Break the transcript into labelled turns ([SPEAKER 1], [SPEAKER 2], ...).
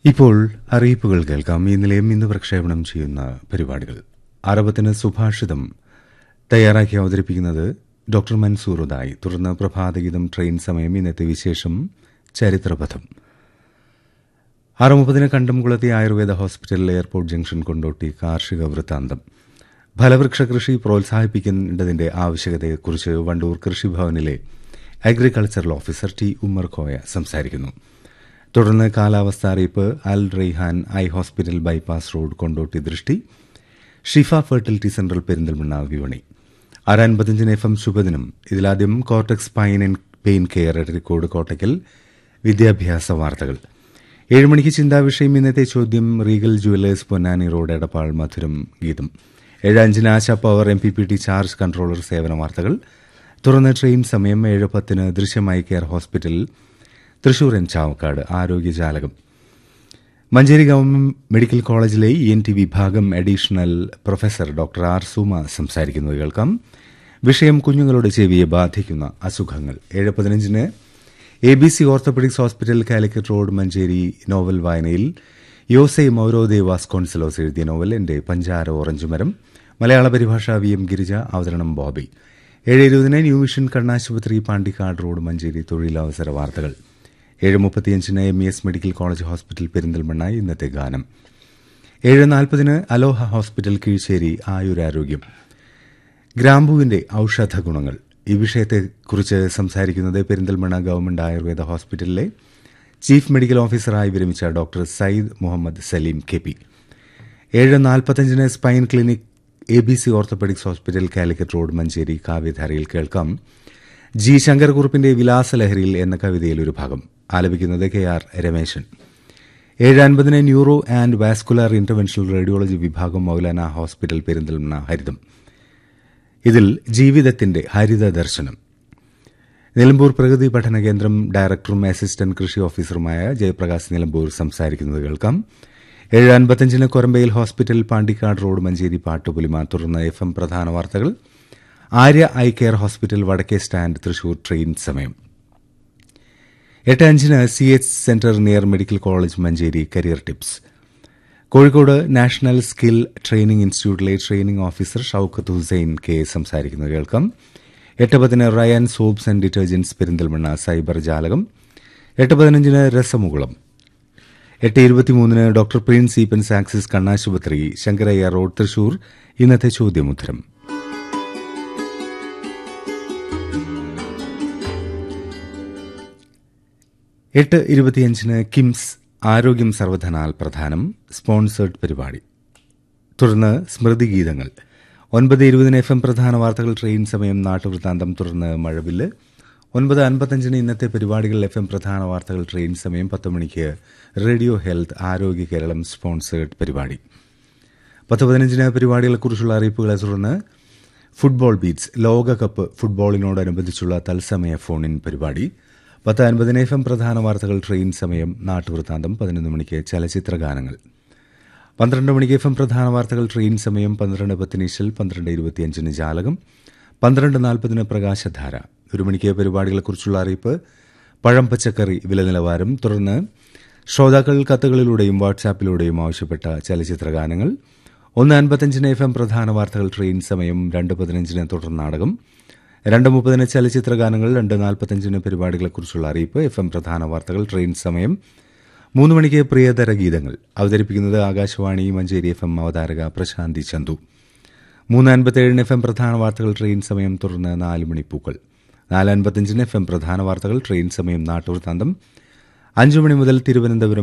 [SPEAKER 1] ഇപ്പോൾ അറിയിപ്പുകൾ കേൾക്കാം ഈ നിലയം ഇന്ന് പ്രക്ഷേപണം ചെയ്യുന്ന പരിപാടികൾ അറബത്തിന് സുഭാഷിതം തയ്യാറാക്കി അവതരിപ്പിക്കുന്നത് ഡോക്ടർ മൻസൂർ ഉദായി തുടർന്ന് പ്രഭാതഗീതം ട്രെയിൻ സമയം ഇന്നത്തെ വിശേഷം ചരിത്രപഥം ആറ് മുപ്പതിന് കണ്ടംകുളത്തെ Ayurveda hospital airport junction Kondotty കാർഷിക വൃത്താന്തം ഫലവൃക്ഷ കൃഷി പ്രോത്സാഹിപ്പിക്കേണ്ടതിന്റെ ആവശ്യകതയെക്കുറിച്ച് വണ്ടൂർ കൃഷിഭവനിലെ agricultural officer T Ummer Koya സംസാരിക്കുന്നു തുടർന്ന് കാലാവസ്ഥ അറിയിപ്പ് Al Raihan eye hospital bypass road Kondotty Drishti Shifa fertility centre Perinthalmanna വിപണി ആറ് അൻപത്തിയഞ്ചിന് എഫ് എം ശുഭദിനം ഇതിലാദ്യം cortex spine and pain care Edarikode Kottakkal വിദ്യാഭ്യാസ വാർത്തകൾ ഏഴ് മണിക്ക് ചിന്താവിഷയം ഇന്നത്തെ ചോദ്യം Regal Jewellers Ponnani road Edappal മധുരം ഗീതം ഏഴ് അഞ്ചിന് Asha power M P P T charge controller സേവന വാർത്തകൾ തുടർന്ന് ട്രെയിൻ സമയം ഏഴ് പത്തിന് ദൃശ്യമായി care hospital Thrissur N Chavakkad ആരോഗ്യജാലകം മഞ്ചേരി ഗവൺമെന്റ് മെഡിക്കൽ കോളേജിലെ ഇ എൻ ടി വിഭാഗം additional professor doctor R Suma സംസാരിക്കുന്നത് കേൾക്കാം വിഷയം കുഞ്ഞുങ്ങളുടെ ചെവിയെ ബാധിക്കുന്ന അസുഖങ്ങൾ ഏഴ് പതിനഞ്ചിന് A B C orthopaedics hospital Calicut road Manjeri novel വായനയിൽ യോസെ മൌരോ ദേവാസ് കോൺസലോസ് എഴുതിയ നോവൽ എന്റെ പഞ്ചാര ഓറഞ്ച് മരം മലയാള പരിഭാഷ വി എം ഗിരിജ അവതരണം ബോബി ഏഴ് ഇരുപതിന് ന്യൂ വിഷൻ കണ്ണാശുപത്രി പാണ്ടിക്കാട് റോഡ് മഞ്ചേരി തൊഴിലവസര വാർത്തകൾ ഏഴ് മുപ്പത്തിയഞ്ചിന് M E S medical college hospital Perinthalmanna ഇന്നത്തെ ഗാനം ഏഴ് നാൽപ്പതിന് അലോഹ ഹോസ്പിറ്റൽ കീഴ്ശ്ശേരി ആയുരാരോഗ്യം ഗ്രാമ്പുവിന്റെ ഔഷധ ഗുണങ്ങൾ ഈ വിഷയത്തെക്കുറിച്ച് സംസാരിക്കുന്നത് പെരിന്തൽമണ്ണ ഗവൺമെന്റ് ആയുർവേദ ഹോസ്പിറ്റലിലെ ചീഫ് മെഡിക്കൽ ഓഫീസറായി വിരമിച്ച doctor Syed Muhammad Saleem K P ഏഴ് നാൽപ്പത്തഞ്ചിന് spine clinic A B C orthopaedics hospital Calicut road Manjeri കാവ്യധാരയിൽ കേൾക്കാം ജി ശങ്കർകുറുപ്പിന്റെ വിലാസലഹരിയിൽ എന്ന കവിതയിൽ ഒരു ഭാഗം ആലപിക്കുന്നത് കെ ആർ രമേശൻ ഏഴ് അൻപതിന് neuro and vascular interventional radiology വിഭാഗം മൌലാന ഹോസ്പിറ്റൽ പെരിന്തൽമണ്ണ ഹരിതം ഇതിൽ ജീവിതത്തിന്റെ ഹരിത ദർശനം നിലമ്പൂർ പ്രഗതി പഠന കേന്ദ്രം ഡയറക്ടറും അസിസ്റ്റന്റ് കൃഷി ഓഫീസറുമായ ജയപ്രകാശ് നിലമ്പൂർ സംസാരിക്കുന്നത് കേൾക്കാം ഏഴ് അൻപത്തഞ്ചിന് കൊരമ്പയിൽ ഹോസ്പിറ്റൽ പാണ്ടിക്കാട് റോഡ് മഞ്ചേരി പാട്ടുപുലിമ തുടർന്ന് എഫ് എം പ്രധാന വാർത്തകൾ ആര്യ ഐ കെയർ ഹോസ്പിറ്റൽ വടക്കേ സ്റ്റാൻഡ് തൃശൂർ ട്രെയിൻ സമയം എട്ട് അഞ്ചിന് C H centre near medical college Manjeri career tips Kozhikode national skill training ഇൻസ്റ്റിറ്റ്യൂട്ടിലെ training officer Shoukath Hussain K സംസാരിക്കുന്നത് കേൾക്കാം എട്ട് പതിന് Rayan soaps and detergents Perinthalmanna cyber ജാലകം എട്ട് പതിനഞ്ചിന് രസമുകുളം എട്ട് ഇരുപത്തിമൂന്നിന് ഡോക്ടർ പ്രിൻസ് ഈപ്പൻസ് ആക്സിസ് കണ്ണാശുപത്രി ശങ്കരയ്യ റോഡ് തൃശൂർ ഇന്നത്തെ ചോദ്യമുത്തരം എട്ട് ഇരുപത്തിയഞ്ചിന് കിംസ് ആരോഗ്യം സർവധനാൽ പ്രധാനം സ്പോൺസേഡ് പരിപാടി തുടർന്ന് സ്മൃതി ഗീതങ്ങൾ ഒൻപത് ഇരുപതിന് എഫ് എം പ്രധാന വാർത്തകൾ ട്രെയിൻ സമയം നാട്ടുവൃത്താന്തം തുടർന്ന് മഴവില്ല് ഒൻപത് അൻപത്തഞ്ചിന് ഇന്നത്തെ പരിപാടികൾ എഫ് എം പ്രധാന വാർത്തകൾ ട്രെയിൻ സമയം പത്ത് മണിക്ക് റേഡിയോ ഹെൽത്ത് ആരോഗ്യ കേരളം സ്പോൺസേഡ് പരിപാടി പത്ത് പതിനഞ്ചിന് പരിപാടികളെക്കുറിച്ചുള്ള അറിയിപ്പുകളെ തുടർന്ന് ഫുട്ബോൾ ബീറ്റ്സ് ലോകകപ്പ് ഫുട്ബോളിനോടനുബന്ധിച്ചുള്ള തത്സമയ ഫോൺ ഇൻ പരിപാടി പത്ത് അൻപതിന് എഫ് എം പ്രധാന വാർത്തകൾ ട്രെയിൻ സമയം നാട്ടുവൃത്താന്തം പതിനൊന്ന് മണിക്ക് ചലച്ചിത്ര ഗാനങ്ങൾ പന്ത്രണ്ട് മണിക്ക് എഫ് എം പ്രധാന വാർത്തകൾ ട്രെയിൻ സമയം പന്ത്രണ്ട് പത്തിന് ഇശൽ പന്ത്രണ്ട് ഇരുപത്തിയഞ്ചിന് ജാലകം പന്ത്രണ്ട് നാൽപ്പതിന് പ്രകാശധാര ഒരു മണിക്ക് പരിപാടികളെക്കുറിച്ചുള്ള അറിയിപ്പ് പഴം പച്ചക്കറി വില നിലവാരം തുടർന്ന് ശ്രോതാക്കൾ കത്തുകളിലൂടെയും വാട്സാപ്പിലൂടെയും ആവശ്യപ്പെട്ട ചലച്ചിത്ര ഗാനങ്ങൾ ഒന്ന് അൻപത്തഞ്ചിന് എഫ് എം പ്രധാന വാർത്തകൾ ട്രെയിൻ സമയം രണ്ട് പതിനഞ്ചിന് തുടർ നാടകം രണ്ട് മുപ്പതിന് ചലച്ചിത്ര ഗാനങ്ങൾ രണ്ട് നാൽപ്പത്തഞ്ചിന് പരിപാടികളെക്കുറിച്ചുള്ള അറിയിപ്പ് എഫ് എം പ്രധാന വാർത്തകൾ ട്രെയിൻ സമയം മൂന്ന് മണിക്ക് പ്രിയതര ഗീതങ്ങൾ അവതരിപ്പിക്കുന്നത് ആകാശവാണി മഞ്ചേരി എഫ് എം അവതാരക പ്രശാന്തി ചന്തു മൂന്ന് അൻപത്തിയേഴിന് എഫ് എം പ്രധാന വാർത്തകൾ ട്രെയിൻ സമയം തുടർന്ന് നാല് മണിപ്പൂക്കൾ നാല് അൻപത്തഞ്ചിന് എഫ് എം പ്രധാന വാർത്തകൾ ട്രെയിൻ സമയം നാട്ടുവൃത്താന്തം അഞ്ചു മണി മുതൽ തിരുവനന്തപുരം